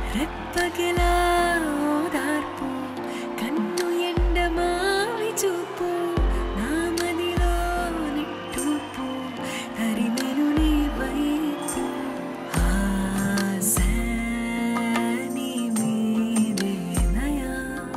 రెప్పగిలా ఓదార్పు కన్ను ఎండమావి చూపు నా మదిలో నిట్టూపు తరిమెను నీ వైపు ఆశ నీ మీదే నయా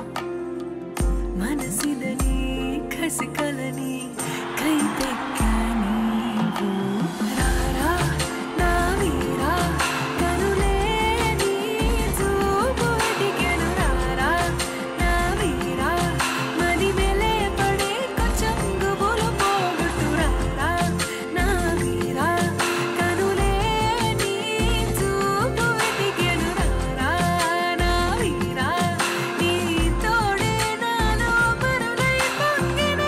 మనసిదని కసికలని కైపెక్కని రారా నా వీరా కనులే నీ చూపు వెతికెను రారా నా వీరా మది మెలే పడే కొంచెం గుబులు పోగొట్టు రారా నా వీరా కనులే నీ చూపు వెతికెను రారా నా వీరా నీ తోడే నాలో పరులై పొంగినే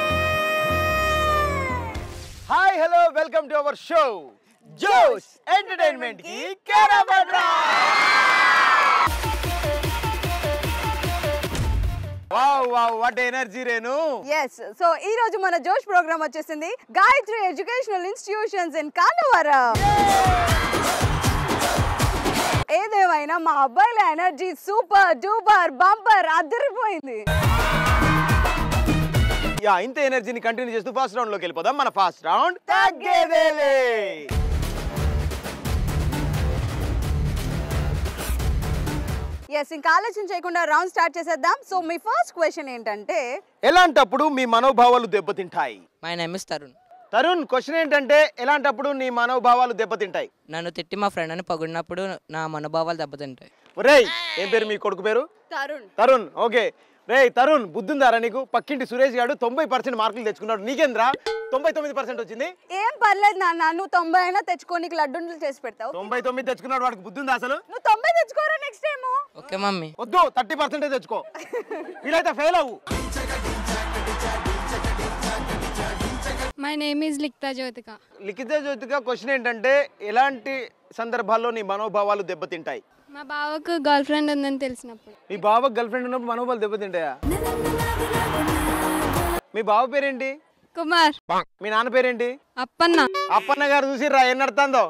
hi hello welcome to our show Josh entertainment కి కేరాపట్రా wow wow what energy Renu yes so ఈ రోజు మన జోష్ ప్రోగ్రామ్ వచ్చేసింది Gayatri educational institutions in Kanavaram ఏదేమైనా మా అబ్బాయిల ఎనర్జీ సూపర్ డూపర్ బంపర్ అదిరిపోయింది యా ఇంత ఎనర్జీని కంటిన్యూ చేస్తూ ఫస్ట్ రౌండ్ లోకి వెళ్ళిపోదాం మన ఫస్ట్ రౌండ్ తగ్గేదేలే ఎస్ ఇంకా ఆలోచన చేయకుండా రౌండ్ స్టార్ట్ చేసేద్దాం సో మీ ఫస్ట్ క్వశ్చన్ ఏంటంటే ఎలాంటప్పుడు మీ మనోభావాలు దెబ్బతింటాయి my name is Tarun Tarun question ఏంటంటే ఎలాంటప్పుడు నీ మనోభావాలు దెబ్బతింటాయి నన్ను తిట్టి మా ఫ్రెండ్ అని పొగిడినప్పుడు నా మనోభావాలు దెబ్బతింటాయి ఒరేయ్ ఏం పేరు మీ కొడుకు పేరు తరుణ్ తరుణ్ ఓకే రేయ్ తరుణ్ బుద్ధుందారా నీకు పక్కింటి సురేష్ గారు తొంభై పర్సెంట్ మార్కులు తెచ్చుకున్నాడు నీకేంద్రా తొంభై తొమ్మిది పర్సెంట్ వచ్చింది ఏం పర్లేదు నాన్న నువ్వు తొంభై అయినా తెచ్చుకో నీకు లడ్డూలు చేసి పెడతావు తొంభై తొమ్మిది తెచ్చుకున్నాడు వాడికి బుద్ధుందా అసలు నువ్వు తొంభై తెచ్చుకోరా నెక్స్ట్ టైము ఓకే మమ్మీ వద్దు థర్టీ పర్సెంటే తెచ్చుకో వీలైతే ఫెయిల్ అవ్వు my name is Likhita Jyothika Likhita జ్యోతిగా క్వశ్చన్ ఏంటంటే ఎలాంటి సందర్భాల్లో నీ మనోభావాలు దెబ్బతింటాయి మా బావకు గర్ల్ ఫ్రెండ్ ఉందని తెలిసినప్పుడు మీ బావ గర్ల్ ఫ్రెండ్ ఉన్నప్పుడు మనోభావాలు దెబ్బతింటాయా మీ బావ పేరేంటి కుమార్ మీ నాన్న పేరేంటి అప్పన్న అప్పన్న గారు చూసి రా ఏం నడుతుందో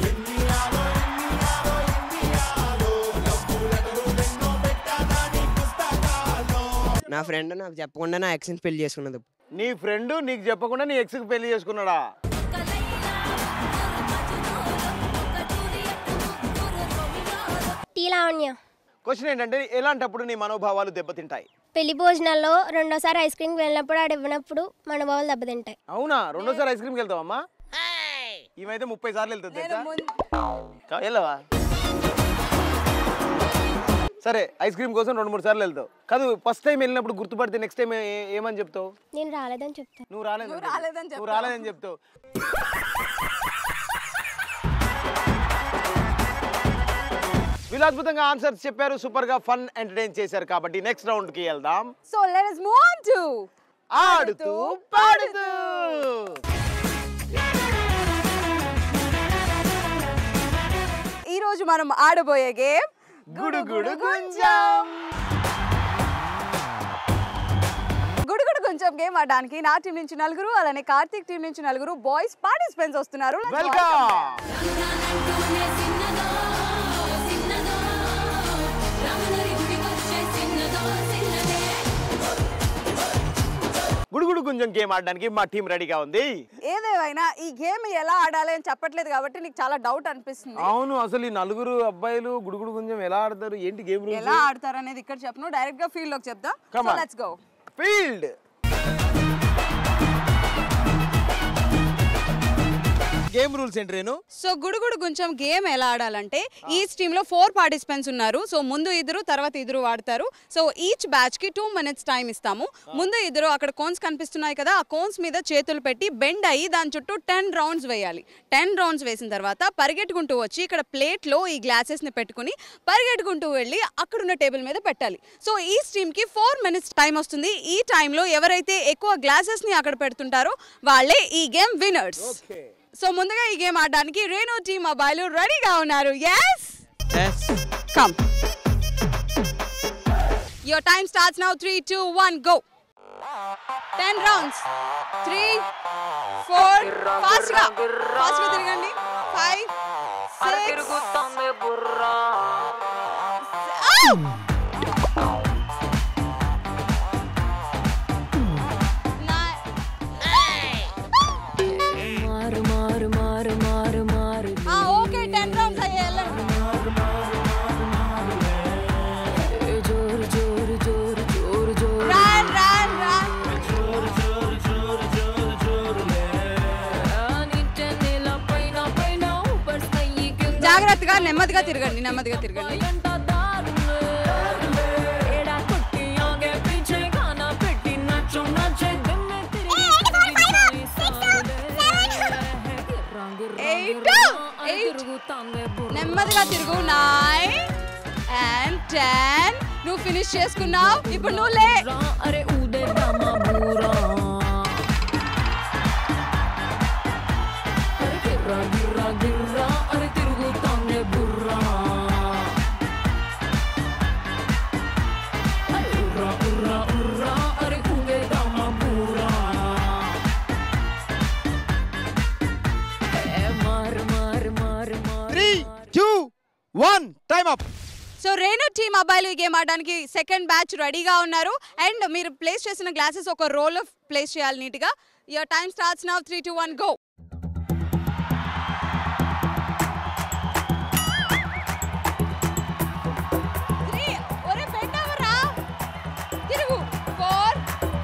నా ఫ్రెండ్ నాకు చెప్పకుండా నా ఎక్స్ని పెళ్లి చేసుకున్నది నీ ఫ్రెండ్ నీకు చెప్పకుండా నీ ఎక్స్కి పెళ్లి చేసుకున్నాడా టీ లావణ్య క్వశ్చన్ ఏంటంటే ఎలాంటప్పుడు నీ మనోభావాలు దెబ్బతింటాయి పెళ్లి భోజనాల్లో రెండోసారి ఐస్ క్రీమ్కి వెళ్ళినప్పుడు ఆడ ఇవ్వనప్పుడు మనోభావాలు దెబ్బతింటాయి అవునా రెండోసారి ఐస్ క్రీమ్కి వెళ్తావమ్మా ఈమెయితే ముప్పై సార్లు వెళ్తుంది తెలుసా కా- వెళ్ళవా సరే ఐస్ క్రీమ్ కోసం రెండు మూడు సార్లు వెళ్తావు కాదు ఫస్ట్ టైం వెళ్ళినప్పుడు గుర్తుపడితే నెక్స్ట్ టైం ఏమని చెప్తావు నేను రాలేదని చెప్తాను నువ్వు రాలేదు రాలేదని నువ్వు రాలేదని చెప్తావు వీళ్ళు అద్భుతంగా ఆన్సర్స్ చెప్పారు సూపర్ గా ఫన్ ఎంటర్టైన్ చేశారు కాబట్టి నెక్స్ట్ రౌండ్ కి వెళ్దాం so let us move on to ఆడుతూ పాడుతూ ఈ రోజు మనం ఆడబోయే గేమ్ గుడుగుడు గుంజం గుడుగుడు కొంచెం గేమ్ ఆడడానికి నా టీం నుంచి నలుగురు అలానే కార్తీక్ టీం నుంచి నలుగురు బాయ్స్ పార్టిసిపెంట్స్ వస్తున్నారు Let's welcome them. వెల్కమ్ గుడుగుడు గుంజం గేమ్ ఆడడానికి మా టీం రెడీగా ఉంది ఏదేమైనా ఈ గేమ్ ఎలా ఆడాలి అని చెప్పట్లేదు కాబట్టి నీకు చాలా డౌట్ అనిపిస్తుంది అవును అసలు ఈ నలుగురు అబ్బాయిలు గుడుగుడు గుంజం ఎలా ఆడతారు ఏంటి గేమ్ రూల్స్ ఎలా ఆడతారు అనేది ఇక్కడ చెప్పను డైరెక్ట్ గా ఫీల్డ్ లోకి చెప్దాం Come so on. Let's go field game rules ఏంటి రేను సో గుడుగుడు కొంచెం గేమ్ ఎలా ఆడాలంటే ఈచ్ టీమ్ లో ఫోర్ పార్టిసిపెంట్స్ ఉన్నారు సో ముందు ఇద్దరు తర్వాత ఇద్దరు వాడతారు సో ఈచ్ బ్యాచ్ కి టూ మినిట్స్ టైం ఇస్తాము ముందు ఇద్దరు అక్కడ కోన్స్ కనిపిస్తున్నాయి కదా ఆ కోన్స్ మీద చేతులు పెట్టి బెండ్ అయ్యి దాని చుట్టూ టెన్ రౌండ్స్ వేయాలి టెన్ రౌండ్స్ వేసిన తర్వాత పరిగెట్టుకుంటూ వచ్చి ఇక్కడ ప్లేట్ లో ఈ గ్లాసెస్ ని పెట్టుకుని పరిగెట్టుకుంటూ వెళ్ళి అక్కడ ఉన్న టేబుల్ మీద పెట్టాలి సో ఈచ్ టీమ్ కి ఫోర్ మినిట్స్ టైం వస్తుంది ఈ టైంలో ఎవరైతే ఎక్కువ గ్లాసెస్ ని అక్కడ పెడుతుంటారో వాళ్ళే ఈ గేమ్ విన్నర్స్ సో ముందుగా ఈ గేమ్ ఆడడానికి రేణు టీమ్ అబ్బాయిలు రెడీగా ఉన్నారు yes come your time starts now three two one go ten rounds three four fast గా ఫాస్ట్ గా తిరగండి five six okay ten rounds అయ్యే వెళ్ళండి రాన్ రాన్ రాన్ జాగ్రత్తగా నెమ్మదిగా తిరగండి నెమ్మదిగా తిరగండి ఎయిట్ ఎయిట్ నెమ్మదిగా తిరుగు నైన్ అండ్ టెన్ నువ్వు ఫినిష్ చేసుకున్నావు ఇప్పుడు నువ్వు లే three two one time up so Renu team అబ్బాయిలు ఈ గేమ్ ఆడడానికి సెకండ్ బ్యాచ్ రెడీగా ఉన్నారు అండ్ మీరు ప్లేస్ చేసిన గ్లాసెస్ ఒక రోల్ ఆఫ్ ప్లేస్ చేయాలి నీట్గా your time starts now three two one go తిరుగు ఫోర్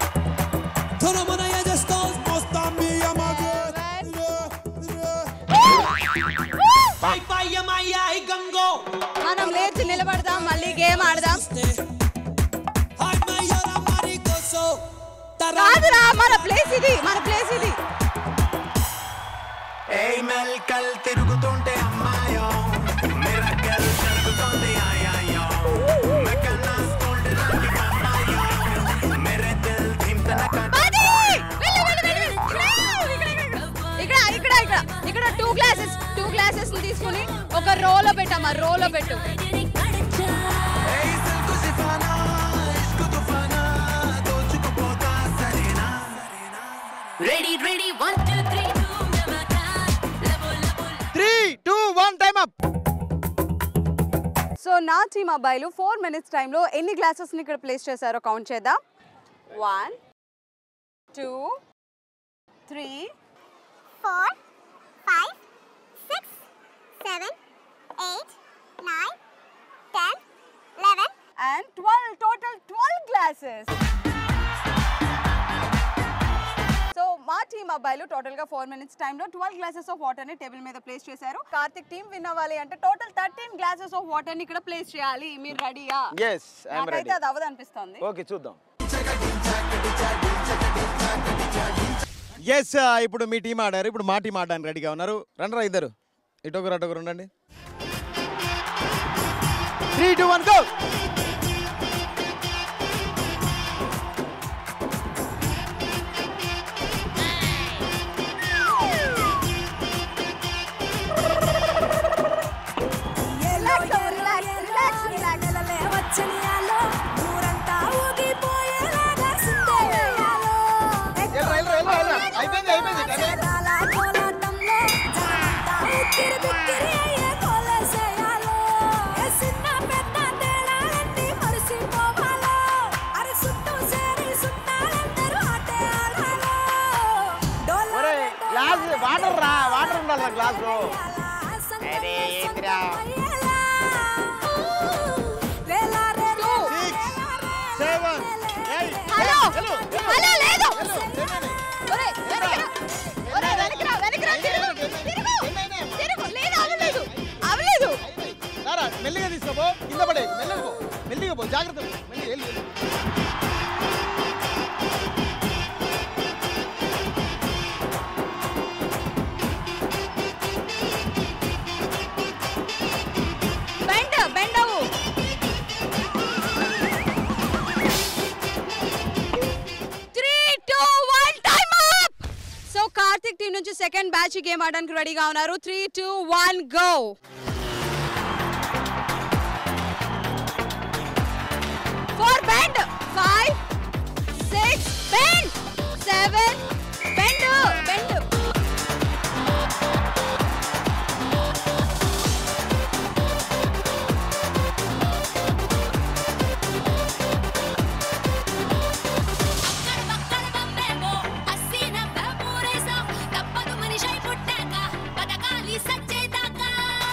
మనం లేచి నిలబడదాం మళ్ళీ గేమ్ ఆడదాం కాదురా మన ప్లేస్ ఇది మన ప్లేస్ ఇది తిరుగుతుంటే అమ్మాయో మిరకల్ జరుగుతుంది ఆయాయో మెకన్నా స్కూల్ రాని అమ్మాయో మేరే దిల్ ధిమ్తన బాజీ! వెళ్ళు, వెళ్ళు, వెళ్ళు, వెళ్ళు. ఇక్కడ, ఇక్కడ, ఇక్కడ ఇక్కడ ఇక్కడ టూ గ్లాసెస్ టూ గ్లాసెస్ తీసుకుని ఒక రోలో పెట్టమ్మా రోలో పెట్టు ready ready one two three three two one time up so నా టీమ్ అబ్బాయిలు ఫోర్ మినిట్స్ టైంలో ఎన్ని గ్లాసెస్ని ఇక్కడ ప్లేస్ చేశారో కౌంట్ చేద్దాం one two three four five six seven eight nine ten eleven and twelve total twelve glasses so మా team అబ్బాయిలు టోటల్ గా ఫోర్ మినిట్స్ టైంలో ట్వెల్వ్ గ్లాసెస్ ఆఫ్ వాటర్ ని టేబుల్ మీద ప్లేస్ చేశారు కార్తిక్ టీం విన్ అవ్వాలి అంటే total thirteen glasses of water ని ఇక్కడ ప్లేస్ చేయాలి మీరు రెడీయా ఎస్ ఐఎమ్ రెడీ నాకైతే అది అవ్వదు అనిపిస్తుంది ఓకే చూద్దాం ఎస్ ఇప్పుడు మీ టీం ఆడారు ఇప్పుడు మా టీం ఆడడానికి రెడీగా ఉన్నారు రండి రా ఇద్దరు ఇటొకరు అటొకరు ఉండండి త్రీ టూ వన్ గో అయిపోయింది అయిపోయింది గ్లాస్ వాటర్ రా వాటర్ ఉండాలి గ్లాస్ లో అరే ఏంద్రా six seven eight hello hello లేదు ఒరేయ్, వెనక్కి రా. ఒరేయ్, వెనక్కి రా, వెనక్కి రా, తిరుగు, తిరుగు, తిరుగు. లేదు, అవ్వలేదు, అవ్వలేదు. రారా మెల్లిగా తీసుకోపో కింద పడే మెల్లగా పో మెల్లిగా పో జాగ్రత్త మెల్లిగా వెళ్ళు వెళ్ళు. బెండ్, బెండ్ అవ్వు. Three, two, one, time up. So Karthik team నుంచి సెకండ్ బ్యాచ్ గేమ్ ఆడడానికి రెడీగా ఉన్నారు three two one go four bend five six bend seven bend bend సచ్చేదాకా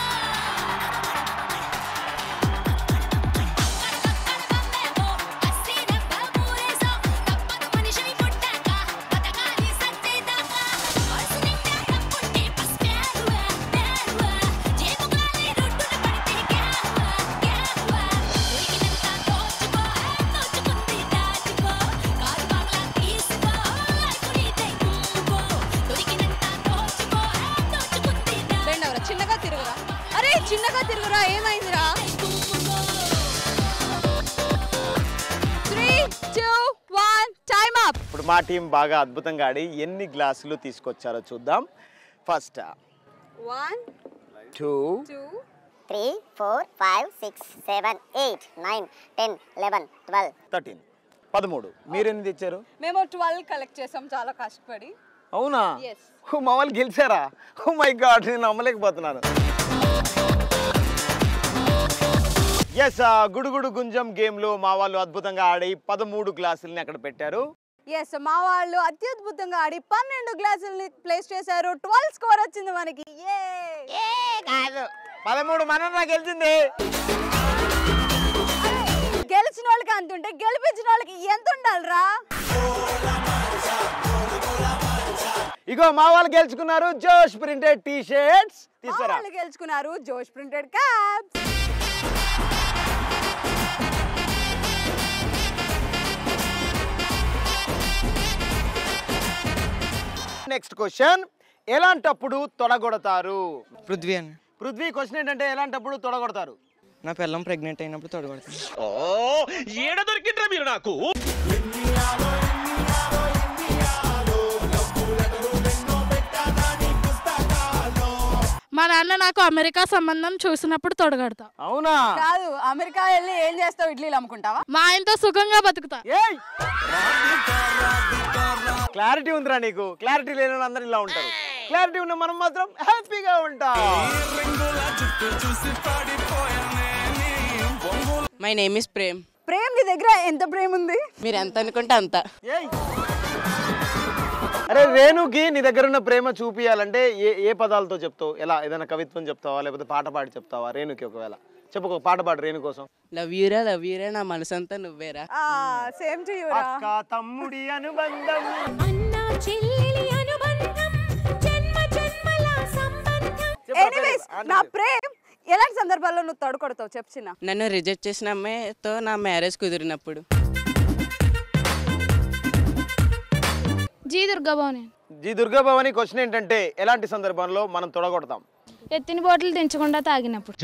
రెండు ఎవరు చిన్నగా తిరుగురా అరే చిన్నగా తిరుగురా ఏమైందిరా three two one time up ఇప్పుడు మా టీం బాగా అద్భుతంగా ఆడి ఎన్ని గ్లాసులు తీసుకొచ్చారో చూద్దాం first one two two three four five six seven eight nine ten eleven twelve thirteen పదమూడు మీరు ఎన్ని తెచ్చారు మేము ట్వెల్వ్ కలెక్ట్ చేసాం చాలా కష్టపడి అవునా Yes. ఓ, మా వాళ్ళు గెలిచారా ఓ మై గాడ్ నేను నమ్మలేకపోతున్నాను ఎస్ గుడుగుడు గుంజం గేమ్లో మా వాళ్ళు అద్భుతంగా ఆడి పదమూడు గ్లాసుల్ని అక్కడ పెట్టారు ఎస్ మా వాళ్ళు అత్యద్భుతంగా ఆడి పన్నెండు గ్లాసుల్ని ప్లేస్ చేశారు ట్వెల్వ్ స్కోర్ వచ్చింది మనకి కాదు పదమూడు మన గెలిచింది గెలిచిన వాళ్ళకి అంత ఉంటే గెలిపించిన వాళ్ళకి ఎంత ఉండాలిరా ఇగో మా వాళ్ళు గెలుచుకున్నారు జోష్ ప్రింటెడ్ టీ షర్ట్స్ మా తీసుకురా వాళ్ళు గెలుచుకున్నారు జోష్ ప్రింటెడ్ క్యాప్స్ నెక్స్ట్ క్వశ్చన్ ఎలాంటప్పుడు తొడగొడతారు పృథ్వీ అని పృథ్వీ క్వశ్చన్ ఏంటంటే ఎలాంటప్పుడు తొడగొడతారు నా పిల్లం ప్రెగ్నెంట్ అయినప్పుడు తొడగొడతాను మా నాన్న నాకు అమెరికా సంబంధం చూసినప్పుడు తొడగడతా అవునా కాదు అమెరికా వెళ్ళి ఏం చేస్తావు ఇడ్లీలు అమ్ముకుంటావా మా ఆయనతో సుఖంగా బతుకుతా ఏయ్ క్లారిటీ ఉందిరా నీకు క్లారిటీ లేని వాళ్ళు అందరూ ఇలా ఉంటారు క్లారిటీ ఉన్న మనం మాత్రం హ్యాపీగా ఉంటాం my name is Prem Prem నీ దగ్గర ఎంత ప్రేమ ఉంది మీరు ఎంత అనుకుంటే అంత ఏయ్ అరే రేణుకి నీ దగ్గర ఉన్న ప్రేమ చూపియాలంటే ఏ ఏ పదాలతో చెప్తావు ఎలా ఏదైనా కవిత్వం చెప్తావా లేకపోతే పాట పాడి చెప్తావా రేణుకి ఒకవేళ చెప్పు ఒక పాట పాడు రేణు కోసం లవ్ యూరా లవ్ యూరా నా మనసంతా నువ్వేరా సేమ్ టు యూ అక్క తమ్ముడి అనుబంధం అన్నా చెల్లెలి అనుబంధం జన్మ జన్మల సంబంధం చెప్పు, ఎనీవేస్ ఆన్సర్ నా చెప్పు. ప్రేమ్ ఎలాంటి సందర్భాల్లో నువ్వు తడుకొడతావు చెప్పు చిన్న నన్ను రిజెక్ట్ చేసిన అమ్మాయితో నా మ్యారేజ్ కుదిరినప్పుడు G Durgababu G Durgabhavani question ఏంటంటే ఎలాంటి సందర్భంలో మనం తొడగొడతాం ఎత్తిన బాటిల్ తెంచకుండా తాగినప్పుడు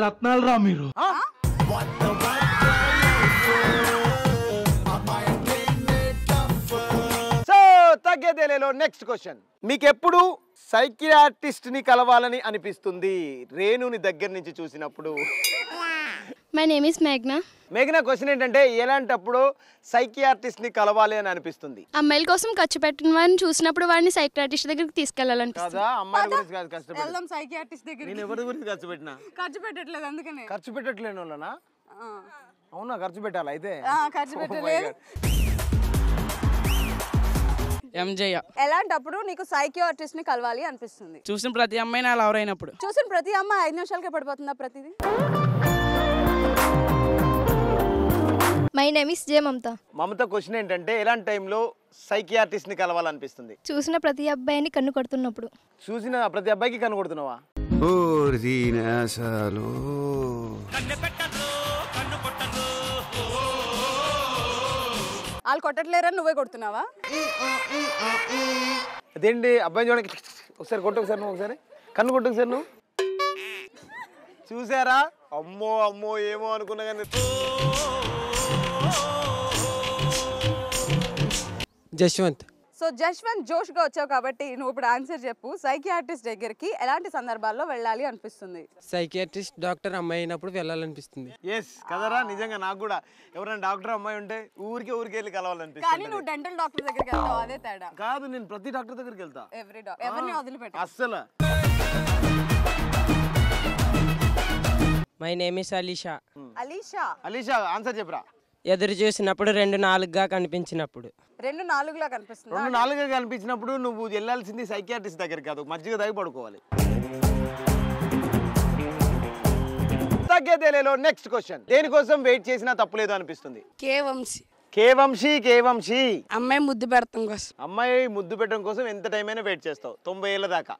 సో తగ్గేదేలేలో నెక్స్ట్ క్వశ్చన్ మీకు ఎప్పుడు సైకియాట్రిస్ట్ ని కలవాలని అనిపిస్తుంది రేణుని దగ్గర నుంచి చూసినప్పుడు మై నేమ్ ఇస్ మేఘ్నా మిగిలిన క్వశ్చన్ ఏంటంటే ఎలాంటప్పుడు సైకియాట్రిస్ట్ ని కలవాలి అని అనిపిస్తుంది అమ్మాయిల కోసం ఖర్చు పెట్టిన వారిని చూసినప్పుడు వాడిని సైక్రాటిస్ట్ దగ్గరికి తీసుకెళ్లాలనిపిస్తుంది కదా అమ్మాయి గురించి కాదు కష్టపడి వెళ్దాం సైకియాట్రిస్ట్ దగ్గర నేను ఎవరి గురించి ఖర్చు పెట్టినా ఖర్చు పెట్టట్లేదు అందుకనే ఖర్చు పెట్టట్లేను వాళ్ళనా ఆ. అవునా ఖర్చు పెట్టాలి అయితే ఆ, ఖర్చు Oh my పెట్టలేదు God. ఎంజయ్య ఎలాంటప్పుడు నీకు సైకియాట్రిస్ట్ ని కలవాలి అనిపిస్తుంది చూసిన ప్రతి అమ్మాయి నా లవర్ అయినప్పుడు చూసిన ప్రతి అమ్మాయి ఐదు నిమిషాలకే పడిపోతుందా ప్రతిదీ my name is J Mamata Mamata question ఏంటంటే ఎలాంటి టైంలో సైకియాట్రిస్ట్ ని కలవాలనిపిస్తుంది చూసిన ప్రతి అబ్బాయిని కన్ను కొడుతున్నప్పుడు చూసిన ప్రతి అబ్బాయికి కనుగొడుతున్నావా వాళ్ళు కొట్టట్లేరని నువ్వే కొడుతున్నావా అదేంటి అబ్బాయి చూడండి ఒకసారి కొట్టు ఒకసారి నువ్వు ఒకసారి కన్ను కొట్టు ఒకసారి నువ్వు చూసారా అమ్మో అమ్మో ఏమో అనుకున్నా కానీ జశ్వంత్ సో జశ్వంత్ జోష్ గా వచ్చావు కాబట్టి నువ్వు ఇప్పుడు ఆన్సర్ చెప్పు సైకియాట్రిస్ట్ దగ్గరికి ఎలాంటి సందర్భాల్లో వెళ్ళాలి అనిపిస్తుంది సైకియాట్రిస్ట్ డాక్టర్ అమ్మాయి అయినప్పుడు వెళ్ళాలనిపిస్తుంది ఎస్ కదరా నిజంగా నాకు కూడా ఎవరైనా డాక్టర్ అమ్మాయి ఉంటే ఊరికే ఊరికే వెళ్ళి కానీ కలవాలనిపిస్తుంది నువ్వు డెంటల్ డాక్టర్ దగ్గరికి వెళ్తావు అదే తేడా కాదు నేను ప్రతి డాక్టర్ దగ్గరికి వెళ్తా ఎవ్రీ డాక్టర్ ఎవరిని వదిలిపెట్ట అస్సలు my name is Alisha Alisha Alisha answer చెప్పరా ఎదురు చూసినప్పుడు రెండు నాలుగుగా కనిపించినప్పుడు రెండు నాలుగులా కనిపిస్తుంది రెండు నాలుగుగా కనిపించినప్పుడు నువ్వు వెళ్ళాల్సింది సైకియాట్రిస్ట్ దగ్గరికి కాదు మజ్జిగ తాగి పడుకోవాలి నాకే తెలియలో నెక్స్ట్ క్వశ్చన్ దేనికోసం వెయిట్ చేసినా తప్పులేదు అనిపిస్తుంది కే వంశీ కే వంశీ కే వంశీ అమ్మాయి ముద్దు పెడతాం కోసం అమ్మాయి ముద్దు పెట్టడం కోసం ఎంత టైం అయినా వెయిట్ చేస్తావు తొంభై ఏళ్ళ దాకా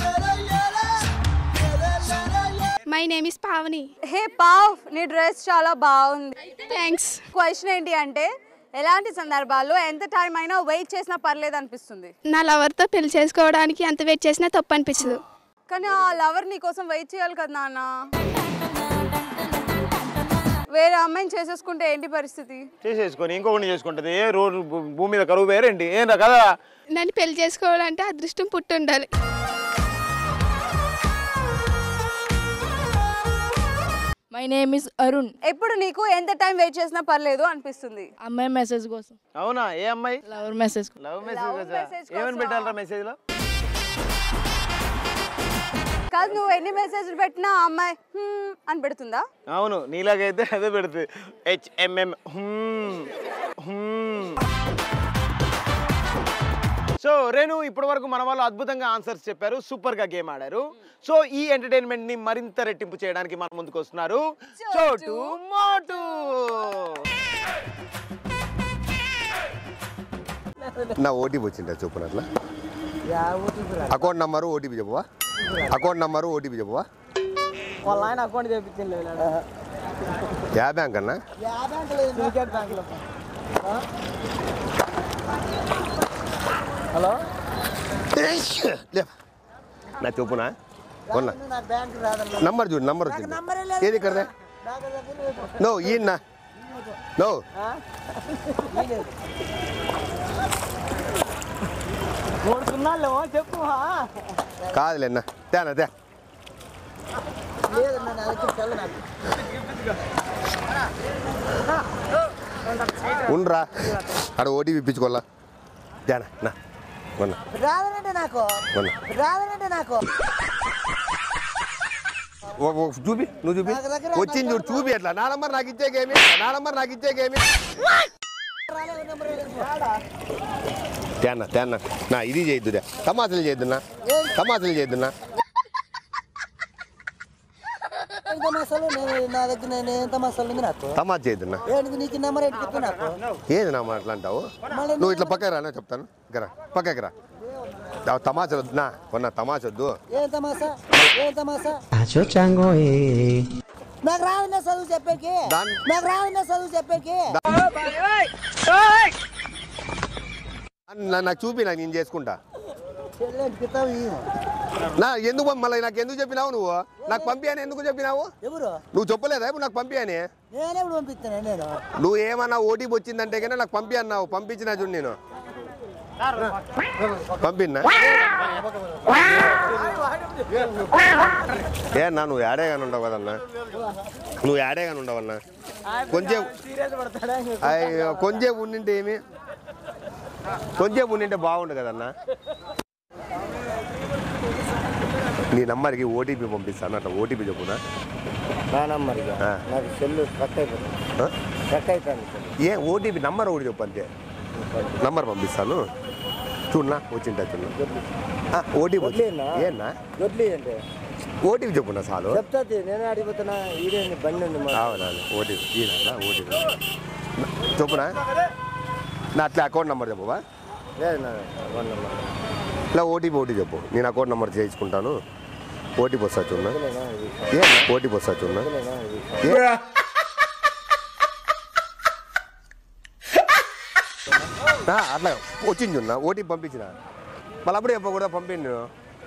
my name is Pavani hey Pav నీ డ్రెస్ చాలా బాగుంది థ్యాంక్స్ క్వశ్చన్ ఏంటి అంటే ఎలాంటి సందర్భాల్లో ఎంత టైం అయినా వెయిట్ చేసినా పర్లేదు అనిపిస్తుంది నా లవర్తో పెళ్లి చేసుకోవడానికి ఎంత వెయిట్ చేసినా తప్పు అనిపించదు కానీ ఆ లవర్ నీ కోసం వెయిట్ చేయాలి కదా నాన్న వేరే అమ్మాయిని చేసేసుకుంటే ఏంటి పరిస్థితి చేసేసుకొని ఇంకొకటి చేసుకుంటుంది ఏ రోడ్డు భూ- భూమి మీద కరువు వేరేంటి ఏం రా కదా నన్ను పెళ్లి చేసుకోవాలంటే అదృష్టం పుట్టి ఉండాలి మై నేమ్ ఇస్ అరుణ్ ఎప్పుడు నీకు ఎంత టైం వెయిట్ చేసినా పర్లేదు అనిపిస్తుంది అమ్మాయి మెసేజ్ కోసం అవునా ఏ అమ్మాయి lover message love Love message message ఏమని కోసం. పెట్టాలరా మెసేజ్ లో కాదు నువ్వు ఎన్ని మెసేజ్లు పెట్టినా ఆ అమ్మాయి "హ్మ్" అని పెడుతుందా అవును నీలాగైతే అదే పెడుతుంది హెచ్ఎంఎం సో రేణు ఇప్పటి వరకు మన వాళ్ళు అద్భుతంగా ఆన్సర్స్ చెప్పారు సూపర్ గా గేమ్ ఆడారు సో ఈ ఎంటర్టైన్మెంట్ ని మరింత రెట్టింపు చేయడానికి మన ముందుకు వస్తున్నారు చోటు మోటు నా ఓటీపీ వచ్చిందా చెప్పు అట్లా అకౌంట్ నంబరు ఓటీపీ చెప్పవా అకౌంట్ నంబరు ఓటీపీ చెప్పవా వాళ్ళ ఆయన అకౌంట్ చేయించింది యా బ్యాంక్ అన్నా క్రికెట్ బ్యాంకులో హలో లే నా చెప్పునా కొన్నా నాకు బ్యాంక్ రాదన్న నంబర్ చూడు నంబర్ వచ్చింది నంబరే లేదు ఏది ఇక్కడ నాకు దగ్గర లేదు. నో ఈయన నో ఆ? లేదు. మూడు సున్నాలు చెప్పు ఆ? కాదులేనా తేనా తే లేదు నా దగ్గర తెల్ల నాకు ఉండరా అక్కడ ఓటీపీ ఇప్పించుకోవాలా తేనా నా కొన్నా రాదనంటే నాకు కొన్నా రాదనంటే నాకు ఓ- ఓ చూపి నువ్వు చూపి నాకు దగ్గర వచ్చింది చూడు చూపి ఎట్లా నా నంబర్ నాకు ఇచ్చేకేమి నా నంబర్ నాకు ఇచ్చేకేమి రాలేదు నెంబర్ రాడా? తేనా తేనా నా ఇది చేయొద్దురా తమాసలు చేయొద్దున్నా తమాసలు చేయొద్దున్నా ఎంత మసాలా నేను నా దగ్గర నేను ఎంత మసాలా ఉంది నాకు తమాస చేయొద్దున్నా ఏంటి నీకు నెంబర్ ఏంటి చెప్పు నాకు ఏది నా మాట అంటావు నువ్వు ఇట్లా పక్కకి రా నేను చెప్తాను ఇక్కడ రా పక్కకి రా ఆ తమాషా వద్దు నా కొన్న తమాషా వద్దు ఏం తమాసా ఏం తమాసా నాకు రాదన్న చదువు చెప్పేకి దాన్- నాకు రాదన్న చదువు చెప్పేకి నా- నాకు చూపి నాకు నేను చేసుకుంటా చెల్లెంటి కితాబు ఇయ్యు. నా ఎందుకు పం- మళ్ళీ నాకు ఎందుకు చెప్పినావు నువ్వు నాకు పంపి అని ఎందుకు చెప్పినావు ఎవరు నువ్వు చెప్పలేదా ఇప్పుడు నాకు పంపి అని నేనెప్పుడు పంపిస్తాను నేను నువ్వు ఏమన్నా ఓటీపీ వచ్చిందంటే కానీ నాకు పంపి అన్నావు పంపించినా చూడు నేను పంపిన్నా ఏ అన్నా నువ్వు యాడేగానే ఉండవు కదన్నా నువ్వు యాడేగానే ఉండవన్నా కొంచెం సీరియస్ పడతాడా అయ్యో కొంచెం ఉండింటే ఏమి కొంచెం ఉండింటే బాగుండు కదన్నా నీ నంబర్కి ఓటీపీ పంపిస్తాను అట్లా ఓటీపీ చెప్పునా నా నంబర్ ఆ. నాకు సెల్లు కట్ అయిపోయింది ఆ? కట్ అయిపోయింది సెల్లు. ఏ ఓటీపీ నంబర్ ఒకటి చెప్పు అంతే నంబర్ పంపిస్తాను చూడనా వచ్చింటా చూడనా ఓటీపీ వదిలేయన్నా? ఏనా దొడ్లి అంటే ఓటీపీ చెప్పున్నా చాలు చెప్తా తీ, నేనే అడిగిపోతున్నా ఈడేంది బండి ఉంది మా అవునా ఓటీపీ ఈయన ఓటీపీ చెప్పునా నా అట్లా అకౌంట్ నెంబర్ చెప్పవా లేదు నా వన్ నెంబర్ ఇలా ఓటీపీ ఓటీ చెప్పు నేను అకౌంట్ నెంబర్ చేయించుకుంటాను ఓటీపీ వస్తా చూడనా వదిలేనా ఇది? ఏ ఓటీపీ వస్తా చూడనా వదిలేనా ఇది? ఏ? ఆ, అట్లా వచ్చింది చూడనా ఓటీపీ పంపించిన మళ్ళీ అప్పుడే చెప్పకూడదా పంపింది నేను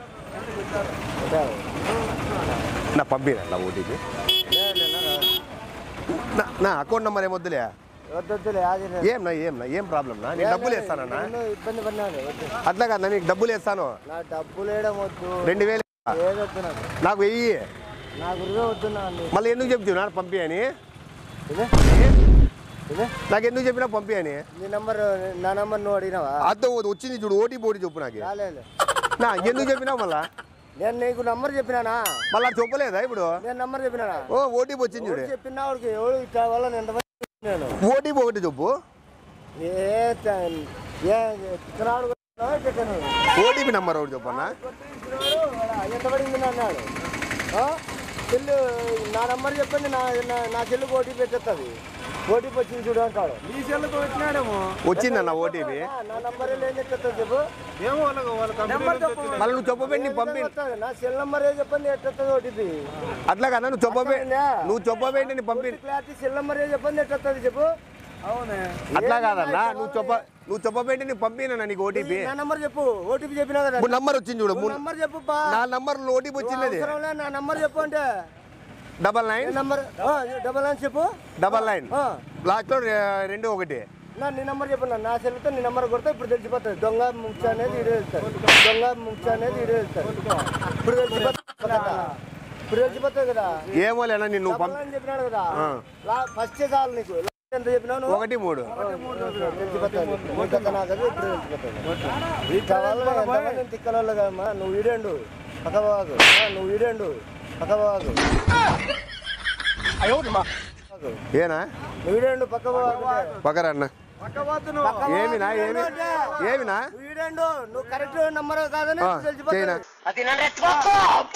నా పంపిన అట్లా ఓటీపీ నా- నా అకౌంట్ నెంబర్ ఏమొద్దులే వద్దొద్దులే అది నేను- ఏం నా ఏం నా ఏం ప్రాబ్లం నా నేను డబ్బులు వేస్తానన్నా నేను ఇబ్బంది పడినాను వద్దు అట్లా కాదు నీకు డబ్బులు వేస్తాను నా డబ్బులు వేయడం వద్దు రెండు వేలు ఏదొద్దు నాకు నాకు వెయ్యి నాకు రుజువు వద్దు నా మళ్ళీ ఎందుకు చెప్తున్నా పంపి అని ఇదే ఇదే నాకు ఎందుకు చెప్పినా పంపి అని నీ నంబర్ నా నంబర్ నువ్వు అడిగినావా అర్థం వచ్చింది చూడు ఓటీపీ ఓటీ చెప్పు నాకు రాలేదు నా ఎందుకు చెప్పినావు మళ్ళా నేను నీకు నంబర్ చెప్పినానా మళ్ళా చెప్పలేదా ఇప్పుడు నేను నంబర్ చెప్పినానా ఓ ఓటీపీ వచ్చింది చూడు ఎవరు చెప్పినా వాడికి ఎవడు ఇట్లా వల్ల నేను ఎంతమంది నేను ఓటీపీ ఒకటి చెప్పు ఏ త- ఏ ఇతనాడు కొట్టినావా, చెప్పాను ఓటీపీ నంబర్ ఒకటి చెప్పన్నా ఎంత పడింది నా అన్నాడు ఆ? సెల్లు నా నంబర్ చెప్పండి నా నా- నా సెల్లుకి ఓటీపీ పెట్టేస్తుంది ఓటీపీ వచ్చింది చూడు అంటాడు నీ సెల్లుకు వచ్చినాడేమో వచ్చిందన్న ఓటీపీ నా నంబర్ ఏం చెప్తుంది చెప్పు ఏమో వాళ్ళకి వాళ్ళ నెంబర్ కంపెనీ చెప్పు మళ్ళీ నువ్వు చెప్పబెట్టి నీకు పంపి వస్తుంది. నా సెల్ నంబర్ ఏ చెప్పండి ఎట్టొస్తుంది ఓటీపీ అట్లా కదా నువ్వు చెప్పబే నువ్వు చెప్పబెట్టి నీ పంపి క్లారిటీ సెల్ నంబర్ ఏ చెప్పండి ఎట్టొస్తుంది చెప్పు అవునే అట్లా కాదన్నా నువ్వు చెప్ప నువ్వు చెప్పబెట్టి నీకు పంపినా నీకు ఓటీపీ నా నంబర్ చెప్పు ఓటీపీ చెప్పినా కదా ఇప్పుడు నంబర్ వచ్చింది చూడు నువ్వు నంబర్ చెప్పు బా నా నంబర్ ఓటీపీ వచ్చినది అవసరం లే, నా నంబర్ చెప్పు అంటే డబల్ నైన్ ఏ నంబర్ ఆ, డబల్ నైన్ చెప్పు డబల్ నైన్ ఆ. లాస్ట్లో రె- రెండు ఒకటి నా నీ నంబర్ చెప్పు నా సెల్తో నీ నంబర్ కొడితే ఇప్పుడు తెలిసిపోతుంది దొంగ ముచ్చ అనేది ఇడే వెళ్తాడు దొంగ ముచ్చ అనేది ఇడే వెళ్తాడు ఇప్పుడు తెలిసిపోతుంది కదా ఇప్పుడు తెలిసిపోతుంది కదా ఏమో లేనా నేను నువ్వు డబల్ పంపి నైన్ చెప్పినాడు కదా ఆ. ఫస్ట్ చాలు నీకు లాస్ట్ ఎంత చెప్పినావు నువ్వు ఒకటి మూడు తెలిసిపోతుంది నీ కథ నాకు అది ఇప్పుడు తెలిసిపోతుంది ఈ కవాళ్ళు ఎంతమంది తిక్కలలో కదమ్మా నువ్వు ఈడండు పక్కబాగు నువ్వు ఈడండు పక్కబాగు ఏనా నువ్వు ఈడండు పక్కబాగు పక్కరా అన్న ఏమినా ఏమి ఏమినా నువ్వు ఈడండు నువ్వు కరెక్ట్ నంబర్ కాదని ఆ, ఇప్పుడు చేయనా తెలిసిపోతుంది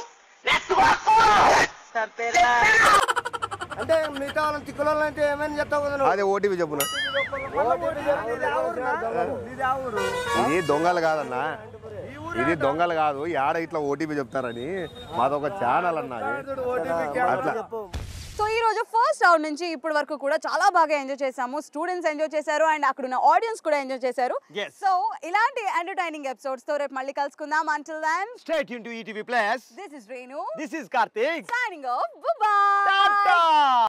అంటే మిగతా వాళ్ళని తిక్కుల అంటే ఏమైనా చెప్తావు కదా నువ్వు అదే ఓటీపీ చెప్పునా ఓటీపీ చెప్పు, ఇది దొంగలు. ఇది దొంగలు కాదన్నా ఇది దొంగలు కాదు యాడ ఇట్లా ఓటీపీ చెప్తారని మాదొక ఛానల్ అన్నది అట్లా సో ఈ రోజు ఫస్ట్ రౌండ్ నుంచి ఇప్పటి వరకు కూడా చాలా బాగా ఎంజాయ్ చేసాము స్టూడెంట్స్ ఎంజాయ్ చేశారు అండ్ అక్కడ ఉన్న ఆడియన్స్ కూడా ఎంజాయ్ చేశారు Yes. సో ఇలాంటి ఎంటర్టైనింగ్ ఎపిసోడ్స్ తో రేపు మళ్ళీ కలుసుకుందాం until then stay tuned to ETV plus this is Renu this is Karthik signing off bye bye Tata